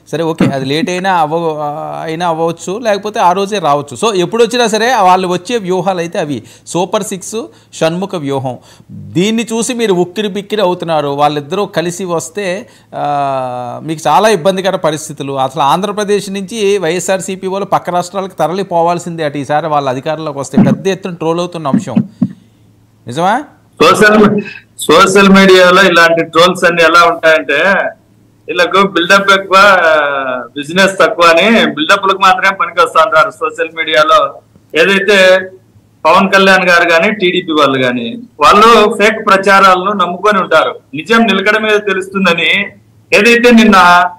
సరే ఓకే అది లేట్ అయినా అవ్వ అయినా అవ్వచ్చు లేకపోతే ఆ రోజే రావచ్చు సో ఎప్పుడు వచ్చినా సరే వాళ్ళు వచ్చే వ్యూహాలు అయితే అవి సూపర్ సిక్స్ షణ్ముఖ వ్యూహం దీన్ని చూసి మీరు ఉక్కిరి బిక్కిరి అవుతున్నారు వాళ్ళిద్దరూ కలిసి వస్తే ఆ, మీకు చాలా ఇబ్బందికర పరిస్థితులు అసలు ఆంధ్రప్రదేశ్ నుంచి వైఎస్ఆర్సీపీ వాళ్ళు పక్క రాష్ట్రాలకు తరలిపోవాల్సిందే అటు ఈసారి వాళ్ళ అధికారంలోకి వస్తే పెద్ద ఎత్తున ట్రోల్ అవుతున్న అంశం నిజమా సోషల్ సోషల్ మీడియాలో ఇలాంటి ట్రోల్స్ అన్ని ఎలా ఉంటాయంటే వీళ్ళకు బిల్డప్ ఎక్కువ బిజినెస్ తక్కువ అని బిల్డప్ లకు మాత్రమే పనికి వస్తుంటారు సోషల్ మీడియాలో ఏదైతే పవన్ కళ్యాణ్ గారు కానీ టీడీపీ వాళ్ళు కానీ వాళ్ళు ఫేక్ ప్రచారాలను నమ్ముకొని ఉంటారు నిజం నిలకడ మీద తెలుస్తుందని ఏదైతే నిన్న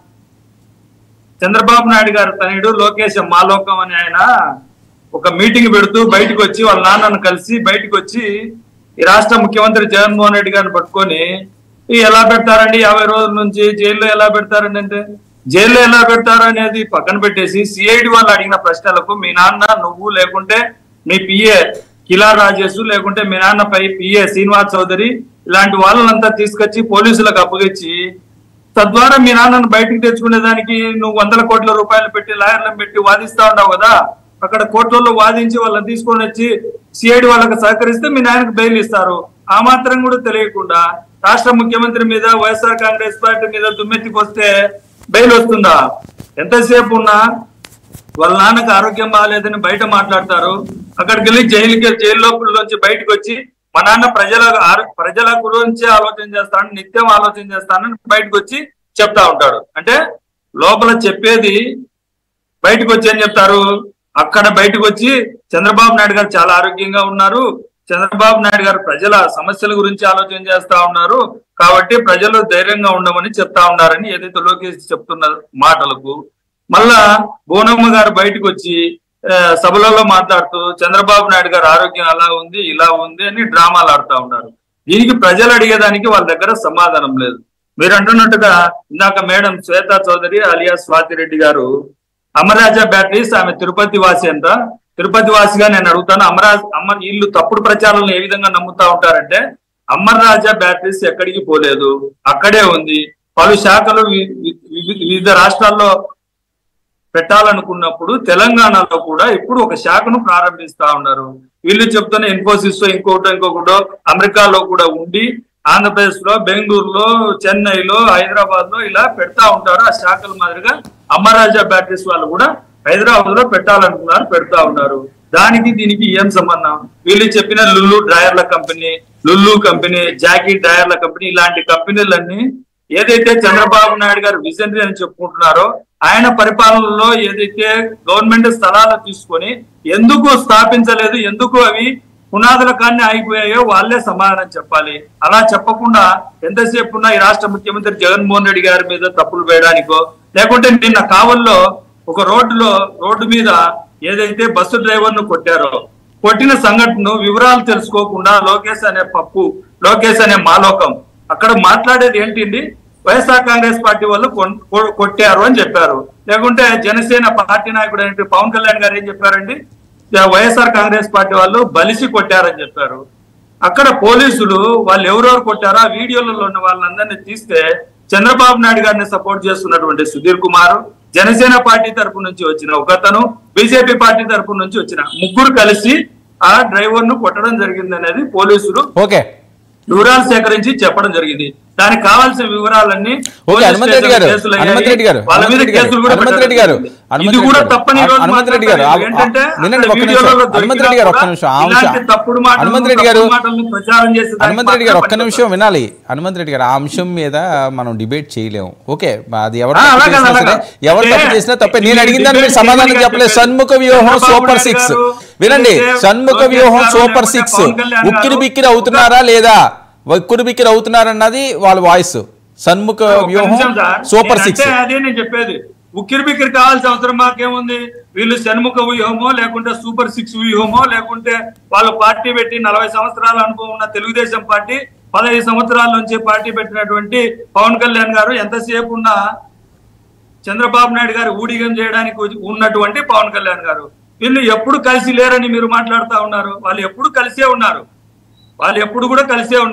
చంద్రబాబు నాయుడు గారు తనయుడు లోకేష్ మాలోకం అని ఆయన ఒక మీటింగ్ పెడుతూ బయటకు వచ్చి వాళ్ళ నాన్నను కలిసి బయటకు వచ్చి ఈ రాష్ట్ర ముఖ్యమంత్రి జగన్మోహన్ రెడ్డి గారిని పట్టుకొని "ఈ ఎలా పెడతారండి యాభై రోజుల నుంచి జైల్లో ఎలా పెడతారండి అంటే జైల్లో ఎలా పెడతారు అనేది పక్కన పెట్టేసి సిఐడి వాళ్ళు అడిగిన ప్రశ్నలకు మీ నాన్న నువ్వు లేకుంటే మీ పిఏ కిలా రాజేష్ లేకుంటే మీ నాన్న పై పిఏ శ్రీనివాస్ చౌదరి ఇలాంటి వాళ్ళనంతా తీసుకొచ్చి పోలీసులకు అప్పగించి తద్వారా మీ నాన్నను బయటికి తెచ్చుకునే దానికి నువ్వు వందల కోట్ల రూపాయలు పెట్టి లాయర్లను పెట్టి వాదిస్తా ఉన్నావు కదా అక్కడ కోర్టుల్లో వాదించి వాళ్ళని తీసుకొని వచ్చి సిఐడి వాళ్ళకి సహకరిస్తే మీ నాయనకు బెయిల్ ఇస్తారు ఆ మాత్రం కూడా తెలియకుండా రాష్ట్ర ముఖ్యమంత్రి మీద వైఎస్ఆర్ కాంగ్రెస్ పార్టీ మీద దుమ్మెత్తికి వస్తే బెయిల్ వస్తుందా ఎంతసేపు ఉన్నా వాళ్ళ నాన్నకు ఆరోగ్యం బాగాలేదని బయట మాట్లాడతారు అక్కడికి వెళ్ళి జైలుకి జైలు లోపల బయటకు వచ్చి మా నాన్న ప్రజల ఆరో- ప్రజల గురించి ఆలోచన చేస్తాను నిత్యం ఆలోచన చేస్తానని బయటకు వచ్చి చెప్తా ఉంటాడు అంటే లోపల చెప్పేది బయటకు వచ్చి ఏం చెప్తారు అక్కడ బయటకు వచ్చి చంద్రబాబు నాయుడు గారు చాలా ఆరోగ్యంగా ఉన్నారు చంద్రబాబు నాయుడు గారు ప్రజల సమస్యల గురించి ఆలోచన చేస్తా ఉన్నారు కాబట్టి ప్రజలు ధైర్యంగా ఉండమని చెప్తా ఉన్నారని ఏదైతే లోకేష్ చెప్తున్న మాటలకు మళ్ళా బోనమ్మ గారు బయటకు వచ్చి ఆ, సభలలో మాట్లాడుతూ చంద్రబాబు నాయుడు గారు ఆరోగ్యం అలా ఉంది ఇలా ఉంది అని డ్రామాలు ఆడుతా ఉన్నారు దీనికి ప్రజలు అడిగేదానికి వాళ్ళ దగ్గర సమాధానం లేదు మీరు అంటున్నట్టుగా ఇందాక మేడం శ్వేతా చౌదరి అలియా స్వాతి రెడ్డి గారు అమరాజా బ్యాటరీస్ ఆమె తిరుపతి వాసి అంట తిరుపతి వాసిగా నేను అడుగుతాను అమరాజ్ అమ్మ వీళ్ళు తప్పుడు ప్రచారాలను ఏ విధంగా నమ్ముతా ఉంటారంటే అమర్ రాజా బ్యాటరీస్ ఎక్కడికి పోలేదు అక్కడే ఉంది పలు శాఖలు వి- వి- వి- వివిధ రాష్ట్రాల్లో పెట్టాలనుకున్నప్పుడు తెలంగాణలో కూడా ఇప్పుడు ఒక శాఖను ప్రారంభిస్తా ఉన్నారు వీళ్ళు చెప్తున్న ఇన్ఫోసిస్ ఇంకోటో ఇంకొకటో అమెరికాలో కూడా ఉండి ఆంధ్రప్రదేశ్ లో బెంగళూరులో చెన్నైలో హైదరాబాద్ లో ఇలా పెడతా ఉంటారు ఆ శాఖల మాదిరిగా అమరాజా బ్యాటరీస్ వాళ్ళు కూడా హైదరాబాద్ లో పెట్టాలనుకున్నారు పెడతా ఉన్నారు దానికి దీనికి ఏం సంబంధం వీళ్ళు చెప్పిన లుల్లు డ్రాయర్ల కంపెనీ లుల్లు కంపెనీ జాకీ డ్రాయర్ల కంపెనీ ఇలాంటి కంపెనీలన్నీ ఏదైతే చంద్రబాబు నాయుడు గారు విజనరీ అని చెప్పుకుంటున్నారో ఆయన పరిపాలనలో ఏదైతే గవర్నమెంట్ స్థలాలు తీసుకొని ఎందుకు స్థాపించలేదు ఎందుకు అవి పునాదుల కాన్ని ఆగిపోయాయో వాళ్ళే సమాధానం చెప్పాలి అలా చెప్పకుండా ఎంతసేపు ఉన్నా ఈ రాష్ట్ర ముఖ్యమంత్రి జగన్మోహన్ రెడ్డి గారి మీద తప్పులు వేయడానికో లేకుంటే నిన్న కావల్లో ఒక రోడ్డులో రోడ్డు మీద ఏదైతే బస్సు డ్రైవర్ ను కొట్టారో కొట్టిన సంఘటన వివరాలు తెలుసుకోకుండా లోకేష్ అనే పప్పు లోకేష్ అనే మాలోకం అక్కడ మాట్లాడేది ఏంటింది వైఎస్ఆర్ కాంగ్రెస్ పార్టీ వాళ్ళు కొన్- కొ- కొట్టారు అని చెప్పారు లేకుంటే జనసేన పార్టీ నాయకుడు ఏంటి పవన్ కళ్యాణ్ గారు ఏం చెప్పారండి వైఎస్ఆర్ కాంగ్రెస్ పార్టీ వాళ్ళు బలిసి కొట్టారని చెప్పారు అక్కడ పోలీసులు వాళ్ళు ఎవరెవరు కొట్టారో ఆ వీడియోలలో ఉన్న వాళ్ళందరినీ తీస్తే చంద్రబాబు నాయుడు గారిని సపోర్ట్ చేస్తున్నటువంటి సుధీర్ కుమార్ జనసేన పార్టీ తరపు నుంచి వచ్చిన ఒకతను బీజేపీ పార్టీ తరపు నుంచి వచ్చిన ముగ్గురు కలిసి ఆ డ్రైవర్ ను కొట్టడం జరిగింది అనేది పోలీసులు ఓకే వివరాలు సేకరించి చెప్పడం జరిగింది దానికి కావాల్సిన వివరాలన్నీ ఓకే పోలీస్ హనుమంత్ రెడ్డి గారు స్టేషన్లో కేసులు అయ్యాయి. హనుమంత్ రెడ్డి గారు వాళ్ళ మీద హనుమంత్ రెడ్డి గారు కేసులు కూడా హనుమంత్ రెడ్డి గారు పెట్టడం హనుమంత్ ఇది రెడ్డి కూడా గారు. తప్పని ఈ రోజు హనుమంత్ రెడ్డి గారు మాట్లాడతారు. ఏంటంటే వినండి అక్కడ ఒక్క నిమిషం వీడియోలలో హనుమంత్ రెడ్డి గారు ఒక్క దొరికినా నిమిషం ఆ కూడా అంశం ఇలాంటి తప్పుడు మాటలను, హనుమంత్ రెడ్డి గారు తప్పుడు మాటలను ప్రచారం చేసే దానికి హనుమంత్ రెడ్డి గారు ఒక్క మాత్రమే నిమిషం వినాలి హనుమంత్ రెడ్డి గారు ఆ అంశం మీద మనం డిబేట్ చేయలేము ఓకే అది ఎవరు ఆ, తప్పు అలాగే, చేసినా అలాగే. సరే ఎవరు అంటే తప్పు చేసినా తప్పే నేను ఈ అడిగిన దానికి మీరు debate సమాధానం చేయమని చెప్పలేదు చెప్పారు. షణ్ముఖ వ్యూహం చంద్రబాబు సూపర్ నాయుడు సిక్స్ గారు, వినండి లేకపోతే షణ్ముఖ లోకేష్ వ్యూహం గారు, సూపర్ లేకపోతే సిక్స్ పవన్ కళ్యాణ్ గారు ఉక్కిరి బిక్కిరి అవుతున్నారా లేదా ఉక్కిరి బిక్కిరి అవుతున్నారన్నది వాళ్ళ వాయిస్ షణ్ముఖ ఒక్క వ్యూహం నిమిషం సార్. సూపర్ నేను సిక్స్ అంటే అదే నేను చెప్పేది ఉక్కిరి బిక్కిరి కావాల్సిన అవసరం మాకేముంది వీళ్ళు షణ్ముఖ వ్యూహమో లేకుంటే సూపర్ సిక్స్ వ్యూహమో లేకుంటే వాళ్ళు పార్టీ పెట్టి నలభై సంవత్సరాల అనుభవం ఉన్న తెలుగుదేశం పార్టీ పదహైదు సంవత్సరాల నుంచి పార్టీ పెట్టినటువంటి పవన్ కళ్యాణ్ గారు ఎంతసేపు ఉన్నా చంద్రబాబు నాయుడు గారు ఊడిగం చేయడానికి ఉ- ఉన్నటువంటి పవన్ కళ్యాణ్ గారు వీళ్ళు ఎప్పుడు కలిసి లేరని మీరు మాట్లాడుతా ఉన్నారు వాళ్ళు ఎప్పుడు కలిసే ఉన్నారు వాళ్ళు ఎప్పుడు కూడా కలిసే ఉన్నారు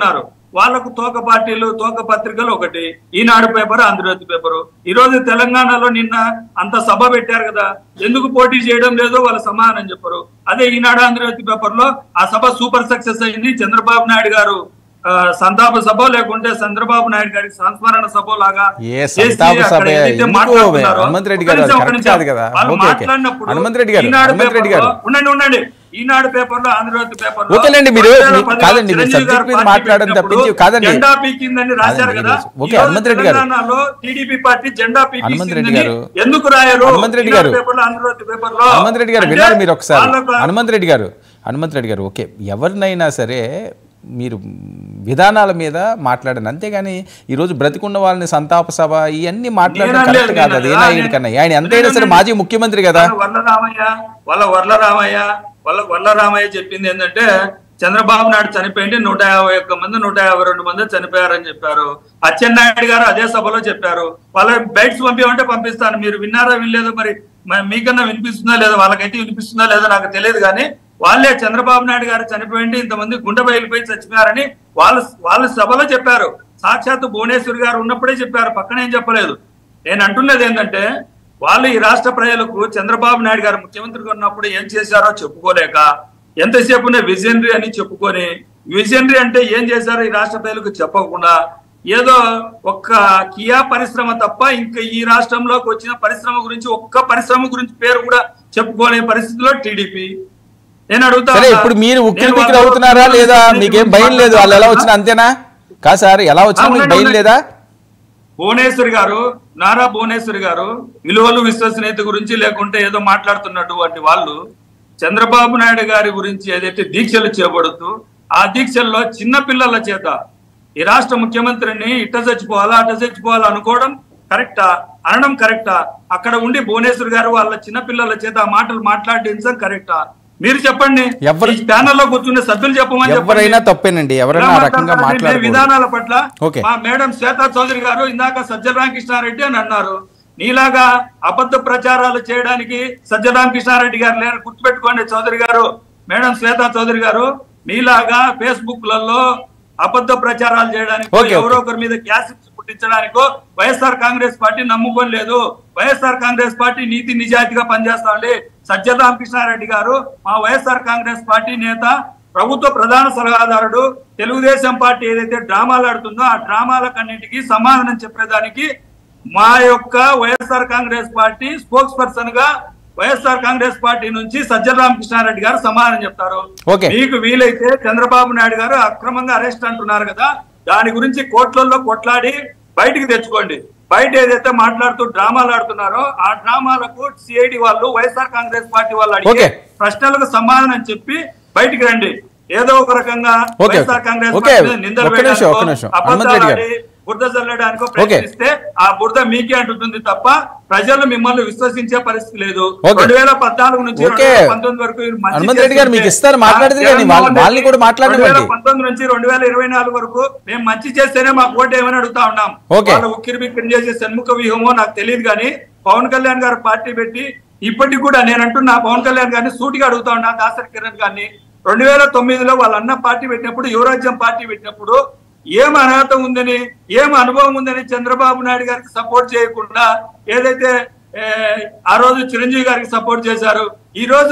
వాళ్ళకు తోక పార్టీలు తోక పత్రికలు ఒకటి ఈనాడు పేపర్ ఆంధ్రజ్యోతి పేపరు ఈ రోజు తెలంగాణలో నిన్న అంత సభ పెట్టారు కదా ఎందుకు పోటీ చేయడం లేదో వాళ్ళ సమాధానం చెప్పరు అదే ఈనాడు ఆంధ్రజ్యోతి పేపర్ లో ఆ సభ సూపర్ సక్సెస్ అయింది చంద్రబాబు నాయుడు గారు ఆ, సంతాప సభ లేకుంటే చంద్రబాబు నాయుడు గారికి సంస్మరణ సభ లాగా ఏ చేసి సంతాప అక్కడ సభ ఏదైతే ఎందుకు మాట్లాడుతున్నారో, హనుమంత్ రెడ్డి ఒక్క గారు, నిమిషం, అది ఒక్క కరెక్ట్ నిమిషం. కాదు కదా. వాళ్ళు ఓకే, ఓకే. మాట్లాడినప్పుడు హనుమంత్ రెడ్డి గారు, ఈనాడు హనుమంత్ రెడ్డి పేపర్లో- గారు. ఉండండి ఉండండి ఈనాడు పేపర్ లో ఆంధ్రజ్యోతి పేపర్ లో ఓకేలేండి, మీరు- రెండు వేల మీ- పదిలో కాదండి, మీరు చిరంజీవి గారు subject మీద పార్టీ మాట్లాడడం పెట్టినప్పుడు తప్పించి- కాదండి. జెండా పీకిందని రాశారు కాదండి, కదా ఓకే, ఈ రోజు హనుమంత్ రెడ్డి గారు. తెలంగాణలో టీడీపీ పార్టీ జెండా హనుమంత్ రెడ్డి పీకిందని గారు. ఎందుకు రాయరు హనుమంత్ రెడ్డి ఈనాడు గారు. పేపర్లో, ఆంధ్రజ్యోతి పేపర్లో హనుమంత్ రెడ్డి గారు అంటే విన్నారు మీరు ఒకసారి వాళ్ళకు- హనుమంత్ రెడ్డి గారు హనుమంత్ రెడ్డి గారు ఓకే ఎవరినైనా సరే మీరు విధానాల మీద మాట్లాడండి అంతేగాని ఈరోజు బ్రతికున్న వాళ్ళని సంతాప సభ ఇవన్నీ మాట్లాడడం నేను కరెక్ట్ అనలేదు, కాదు నేను అది ఏనా అనలేదు. ఈయన కన్నా ఆయన ఎంతైనా సరే మాజీ ముఖ్యమంత్రి కదా వాళ్ళ వర్ల రామయ్య వాళ్ళ వర్ల రామయ్య వాళ్ళ వర్ల రామయ్య చెప్పింది ఏంటంటే చంద్రబాబు నాయుడు చనిపోయింది నూట యాభై ఒక్క మంది నూట యాభై రెండు మంది చనిపోయారని చెప్పారు అచ్చెన్నాయుడు గారు అదే సభలో చెప్పారు వాళ్ళ బైట్స్ పంపించమంటే పంపిస్తాను మీరు విన్నారా వినలేదో మరి మ- మీకన్నా వినిపిస్తుందా లేదా వాళ్ళకైతే వినిపిస్తుందా లేదో నాకు తెలియదు కానీ వాళ్ళే చంద్రబాబు నాయుడు గారు చనిపోయింది ఇంతమంది గుండె బయలుపోయి చచ్చిపోయారని వాళ్ళు వాళ్ళ సభలో చెప్పారు సాక్షాత్తు భువనేశ్వర్ గారు ఉన్నప్పుడే చెప్పారు పక్కన ఏం చెప్పలేదు నేను అంటున్నది ఏంటంటే వాళ్ళు ఈ రాష్ట్ర ప్రజలకు చంద్రబాబు నాయుడు గారు ముఖ్యమంత్రిగా ఉన్నప్పుడు ఏం చేశారో చెప్పుకోలేక ఎంతసేపు విజనరీ అని చెప్పుకొని విజనరీ అంటే ఏం చేశారో ఈ రాష్ట్ర ప్రజలకు చెప్పకుండా ఏదో ఒక్క కియా పరిశ్రమ తప్ప ఇంకా ఈ రాష్ట్రంలోకి వచ్చిన పరిశ్రమ గురించి ఒక్క పరిశ్రమ గురించి పేరు కూడా చెప్పుకోలేని పరిస్థితిలో టీడీపీ నేను అడుగుతా సరే ఉన్నా, ఇప్పుడు మీరు ఉక్కిరి నేను బిక్కిరి వాళ్ళ అవుతున్నారా లేదా గురించి మీకేం భయం లేదు వాళ్ళు ఎలా వచ్చినా అంతేనా కాదు సార్ ఎలా వచ్చినా మీకు అవునండి, భయం అవునండి. లేదా భువనేశ్వర్ గారు నారా భువనేశ్వర్ గారు విలువలు విశ్వసనీయత గురించి లేకుంటే ఏదో మాట్లాడుతున్నటువంటి వాళ్ళు చంద్రబాబు నాయుడు గారి గురించి ఏదైతే దీక్షలు చేపడుతూ ఆ దీక్షల్లో చిన్న పిల్లల చేత ఈ రాష్ట్ర ముఖ్యమంత్రిని ఇట్ట చచ్చిపోవాలా అట్ట చచ్చిపోవాలా అనుకోవడం కరెక్టా అనడం కరెక్టా అక్కడ ఉండి భువనేశ్వర్ గారు వాళ్ళ చిన్న పిల్లల చేత ఆ మాటలు మాట్లాడించడం కరెక్టా మీరు చెప్పండి ఎవరు- ఈ ప్యానెల్లో కూర్చునే సభ్యులు చెప్పమని చెప్పండి ఎవరైనా తప్పేనండి ఎవరైనా ఆ రకంగా ఇలా మాట్లాడాలి, మాట్లాడకూడదు విధానాల పట్ల ఓకే. మా మేడం శ్వేతా చౌదరి గారు ఇందాక సజ్జల రామకృష్ణారెడ్డి అని అన్నారు నీలాగా అబద్ధ ప్రచారాలు చేయడానికి సజ్జల రామకృష్ణారెడ్డి గారు లేరు గుర్తుపెట్టుకోండి చౌదరి గారు మేడం శ్వేతా చౌదరి గారు నీలాగా ఫేస్బుక్ లలో అబద్ధ ప్రచారాలు చేయడానికి ఓకే, ఎవరో ఓకే. ఒకరి మీద గ్యాసెట్స్ పుట్టించడానికో వైఎస్ఆర్ కాంగ్రెస్ పార్టీ నమ్ముకొని లేదు వైఎస్ఆర్ కాంగ్రెస్ పార్టీ నీతి నిజాయితీగా పనిచేస్తా ఉంది సజ్జల రామకృష్ణారెడ్డి గారు మా వైఎస్ఆర్ కాంగ్రెస్ పార్టీ నేత ప్రభుత్వ ప్రధాన సలహాదారుడు తెలుగుదేశం పార్టీ ఏదైతే డ్రామాలు ఆడుతుందో ఆ డ్రామాలకన్నిటికీ సమాధానం చెప్పేదానికి మా యొక్క YSR Congress party spokesperson గా వైఎస్ఆర్ కాంగ్రెస్ పార్టీ నుంచి సజ్జల రామకృష్ణారెడ్డి గారు సమాధానం చెప్తారు ఓకే. మీకు వీలైతే చంద్రబాబు నాయుడు గారు అక్రమంగా అరెస్ట్ అంటున్నారు కదా దాని గురించి కోర్టులలో కొట్లాడి బయటికి తెచ్చుకోండి బయట ఏదైతే మాట్లాడుతూ డ్రామాలు ఆడుతున్నారో ఆ డ్రామాలకు సిఐడి వాళ్ళు వైఎస్ఆర్ కాంగ్రెస్ పార్టీ వాళ్ళు అడిగే ఓకే. ప్రశ్నలకు సమాధానం చెప్పి బయటికి రండి ఏదో ఒక రకంగా okay, YSR okay. Congress okay, party మీద నిందలు ఒక్క నిమిషం, వేయడానికో, ఒక్క నిమిషం. అబద్ధాలు హనుమంత్ రెడ్డి గారు. ఆడి బురద చల్లడానికో ఓకే. ప్రయత్నిస్తే ఆ బురద మీకే అంటుతుంది తప్ప ప్రజలు మిమ్మల్ని విశ్వసించే పరిస్థితి లేదు ఓకే. రెండు వేల పద్నాలుగు నుంచి ఓకే. రెండు వేల పంతొమ్మిది వరకు మీరు మంచి హనుమంత్ రెడ్డి గారు మీకు చేస్తుంటే, ఇస్తారు, మాట్లాడితే కానీ జగన్మోహన్ వాళ్ళ- రెడ్డి వాళ్ళని కూడా మాట్లాడనివ్వండి. రెండు వేల పంతొమ్మిది నుంచి రెండు వేల ఇరవై నాలుగు వరకు మేము మంచి చేస్తేనే మాకు ఓటు ఏమని అడుగుతా ఉన్నాం ఓకే. వాళ్ళు ఉక్కిరి బిక్కిరి చేసే సన్ముఖ వ్యూహమో నాకు తెలియదు కానీ పవన్ కళ్యాణ్ గారు పార్టీ పెట్టి ఇప్పటికి కూడా నేను అంటున్నా పవన్ కళ్యాణ్ గారిని సూటిగా అడుగుతా ఉన్నా దాసరి కిరణ్ గారిని రెండు వేల తొమ్మిదిలో వాళ్ళ అన్న పార్టీ పెట్టినప్పుడు యువరాజ్యం పార్టీ పెట్టినప్పుడు ఏం అర్హత ఉందని ఏం అనుభవం ఉందని చంద్రబాబు నాయుడు గారికి సపోర్ట్ చేయకుండా ఏదైతే ఏ, ఆ రోజు చిరంజీవి గారికి సపోర్ట్ చేశారు ఈ రోజు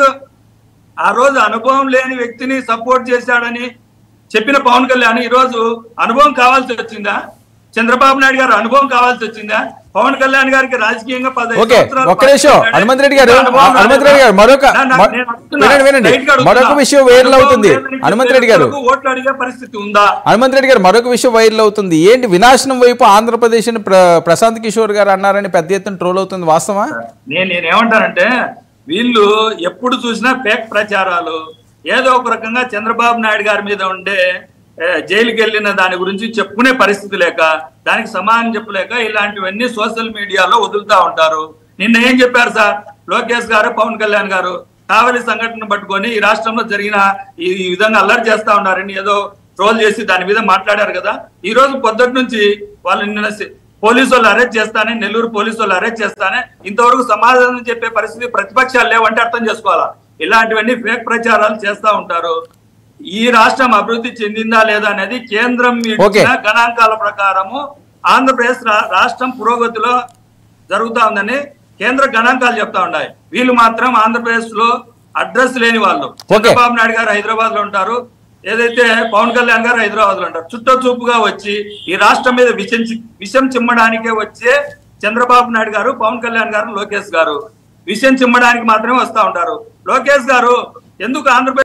ఆ రోజు అనుభవం లేని వ్యక్తిని సపోర్ట్ చేశాడని చెప్పిన పవన్ కళ్యాణ్ ఈ రోజు అనుభవం కావాల్సి వచ్చిందా చంద్రబాబు నాయుడు గారు అనుభవం కావాల్సి వచ్చిందా పవన్ కళ్యాణ్ గారికి రాజకీయంగా పదహైదు ఓకే సంవత్సరాలు ఒక్క నిమిషం పనిచేశాడు. హనుమంత్ రెడ్డి గారు అనుభవం హనుమంత్ రెడ్డి గారు మరొక నా- నా- మ- నేను అడుగుతున్నా, వినండి వినండి straight గా అడుగుతున్నా. మరొక విషయం వైరల్ అనుభవం అవుతుంది లేదని హనుమంత్ రెడ్డి గారు చెప్పేందుకు ఓట్లు అడిగే పరిస్థితి ఉందా హనుమంత్ రెడ్డి గారు మరొక విషయం వైరల్ అవుతుంది ఏంటి వినాశనం వైపు ఆంధ్రప్రదేశ్ ని ప్ర- ప్రశాంత్ కిషోర్ గారు అన్నారని పెద్ద ఎత్తున ట్రోల్ అవుతుంది వాస్తవా నేను నేనేమంటానంటే వీళ్ళు ఎప్పుడు చూసినా ఫేక్ ప్రచారాలు ఏదో ఒక రకంగా చంద్రబాబు నాయుడు గారి మీద ఉండే ఏ, జైలుకి వెళ్ళిన దాని గురించి చెప్పుకునే పరిస్థితి లేక దానికి సమాధానం చెప్పలేక ఇలాంటివన్నీ సోషల్ మీడియాలో వదులుతా ఉంటారు నిన్న ఏం చెప్పారు సార్ లోకేష్ గారు పవన్ కళ్యాణ్ గారు కావలి సంఘటన పట్టుకొని ఈ రాష్ట్రంలో జరిగిన ఈ ఈ విధంగా అల్లరి చేస్తా ఉన్నారని ఏదో ట్రోల్ చేసి దాని మీద మాట్లాడారు కదా ఈ రోజు పొద్దుటి నుంచి వాళ్ళు నిన్న సి- పోలీసు వాళ్ళు అరెస్ట్ చేస్తానే నెల్లూరు పోలీసు వాళ్ళు అరెస్ట్ చేస్తానే ఇంతవరకు సమాధానం చెప్పే పరిస్థితి ప్రతిపక్షాలు లేవంటే అర్థం చేసుకోవాలా ఇలాంటివన్నీ ఫేక్ ప్రచారాలు చేస్తా ఉంటారు ఈ రాష్ట్రం అభివృద్ధి చెందిందా లేదా అనేది కేంద్రం Okay. ఇచ్చిన గణాంకాల ప్రకారము ఆంధ్రప్రదేశ్ రా- రాష్ట్రం పురోగతిలో జరుగుతా ఉందని కేంద్ర గణాంకాలు చెప్తా ఉన్నాయి వీళ్ళు మాత్రం ఆంధ్రప్రదేశ్ లో అడ్రస్ లేని వాళ్ళు చంద్రబాబు నాయుడు గారు హైదరాబాద్ లో ఉంటారు ఏదైతే పవన్ కళ్యాణ్ గారు హైదరాబాద్ లో ఉంటారు చుట్ట చూపుగా వచ్చి ఈ రాష్ట్రం మీద విషం చి- విషం చిమ్మడానికే వచ్చే చంద్రబాబు నాయుడు గారు పవన్ కళ్యాణ్ గారు లోకేష్ గారు విషం చిమ్మడానికి మాత్రమే వస్తా ఉంటారు లోకేష్ గారు ఎందుకు ఆంధ్రప్రదేశ్